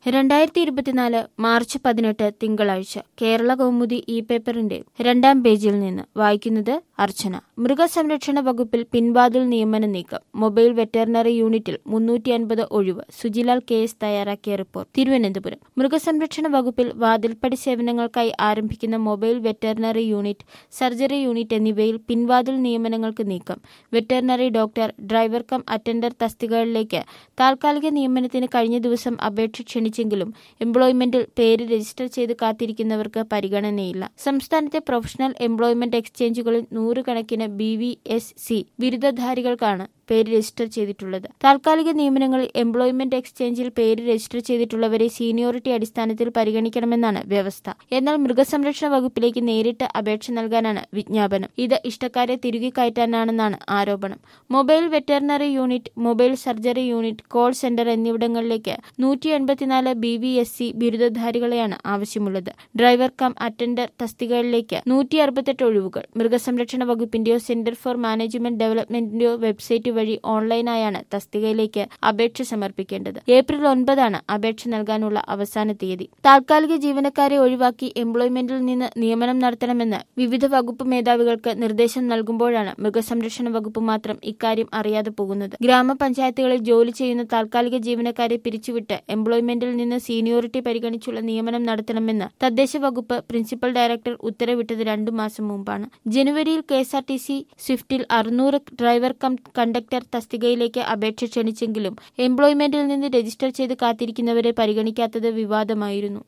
രണ്ടായിരത്തി ഇരുപത്തിനാല് മാർച്ച് പതിനെട്ട് തിങ്കളാഴ്ച കേരള കൗമുദി ഇ പേപ്പറിന്റെ രണ്ടാം പേജിൽ നിന്ന് വായിക്കുന്നത് അർച്ചന മൃഗസംരക്ഷണ വകുപ്പിൽ പിൻവാതിൽ നിയമന നീക്കം മൊബൈൽ വെറ്ററിനറി യൂണിറ്റിൽ മുന്നൂറ്റി അൻപത് ഒഴിവ് സുജിലാൽ കെ എസ് തയ്യാറാക്കിയ റിപ്പോർട്ട് തിരുവനന്തപുരം മൃഗസംരക്ഷണ വകുപ്പിൽ വാതിൽപ്പടി സേവനങ്ങൾക്കായി ആരംഭിക്കുന്ന mobile veterinary unit surgery unit എന്നിവയിൽ പിൻവാതിൽ നിയമനങ്ങൾക്ക് നീക്കം veterinary doctor driver cum attender തസ്തികകളിലേക്ക് താൽക്കാലിക നിയമനത്തിന് കഴിഞ്ഞ ദിവസം അപേക്ഷ ക്ഷണിച്ചെങ്കിലും എംപ്ലോയ്മെന്റിൽ പേര് രജിസ്റ്റർ ചെയ്ത് കാത്തിരിക്കുന്നവർക്ക് പരിഗണനയില്ല സംസ്ഥാനത്തെ പ്രൊഫഷണൽ എംപ്ലോയ്മെന്റ് എക്സ്ചേഞ്ചുകളിൽ നൂറുകണക്കിന് ബി വി എസ് സി ബിരുദധാരികൾക്കാണ് പേര് രജിസ്റ്റർ ചെയ്തിട്ടുള്ളത് താൽക്കാലിക നിയമനങ്ങളിൽ എംപ്ലോയ്മെന്റ് എക്സ്ചേഞ്ചിൽ പേര് രജിസ്റ്റർ ചെയ്തിട്ടുള്ളവരെ സീനിയോറിറ്റി അടിസ്ഥാനത്തിൽ പരിഗണിക്കണമെന്നാണ് വ്യവസ്ഥ എന്നാൽ മൃഗസംരക്ഷണ വകുപ്പിലേക്ക് നേരിട്ട് അപേക്ഷ നൽകാനാണ് വിജ്ഞാപനം ഇത് ഇഷ്ടക്കാരെ തിരികെ കയറ്റാനാണെന്നാണ് ആരോപണം mobile veterinary unit mobile surgery unit call centre എന്നിവിടങ്ങളിലേക്ക് നൂറ്റി എൺപത്തിനാല് ബി വി എസ് സി ബിരുദധാരികളെയാണ് ആവശ്യമുള്ളത് ഡ്രൈവർ കം അറ്റൻഡർ തസ്തികകളിലേക്ക് നൂറ്റി അറുപത്തെട്ട് ഒഴിവുകൾ മൃഗസംരക്ഷണ വകുപ്പിന്റെയോ സെന്റർ ഫോർ മാനേജ്മെന്റ് ഡെവലപ്മെന്റിന്റെയോ വെബ്സൈറ്റ് വഴി ഓൺലൈനായാണ് തസ്തികയിലേക്ക് അപേക്ഷ സമർപ്പിക്കേണ്ടത് ഏപ്രിൽ ഒൻപതാണ് അപേക്ഷ നൽകാനുള്ള അവസാന തീയതി താൽക്കാലിക ജീവനക്കാരെ ഒഴിവാക്കി എംപ്ലോയ്മെന്റിൽ നിന്ന് നിയമനം നടത്തണമെന്ന് വിവിധ വകുപ്പ് മേധാവികൾക്ക് നിർദ്ദേശം നൽകുമ്പോഴാണ് മൃഗസംരക്ഷണ വകുപ്പ് മാത്രം ഇക്കാര്യം അറിയാതെ പോകുന്നത് ഗ്രാമപഞ്ചായത്തുകളിൽ ജോലി ചെയ്യുന്ന താൽക്കാലിക ജീവനക്കാരെ പിരിച്ചുവിട്ട് എംപ്ലോയ്മെന്റിൽ നിന്ന് സീനിയോറിറ്റി പരിഗണിച്ചുള്ള നിയമനം നടത്തണമെന്ന് തദ്ദേശ വകുപ്പ് പ്രിൻസിപ്പൽ ഡയറക്ടർ ഉത്തരവിട്ടത് രണ്ടു മാസം മുമ്പാണ് ജനുവരിയിൽ K S R T C സ്വിഫ്റ്റിൽ അറുന്നൂറ് ഡ്രൈവർ കം കണ്ടക്ടർ തസ്തികയിലേക്ക് അപേക്ഷ ക്ഷണിച്ചെങ്കിലും എംപ്ലോയ്മെന്റിൽ നിന്ന് രജിസ്റ്റർ ചെയ്ത് കാത്തിരിക്കുന്നവരെ പരിഗണിക്കാത്തത് വിവാദമായിരുന്നു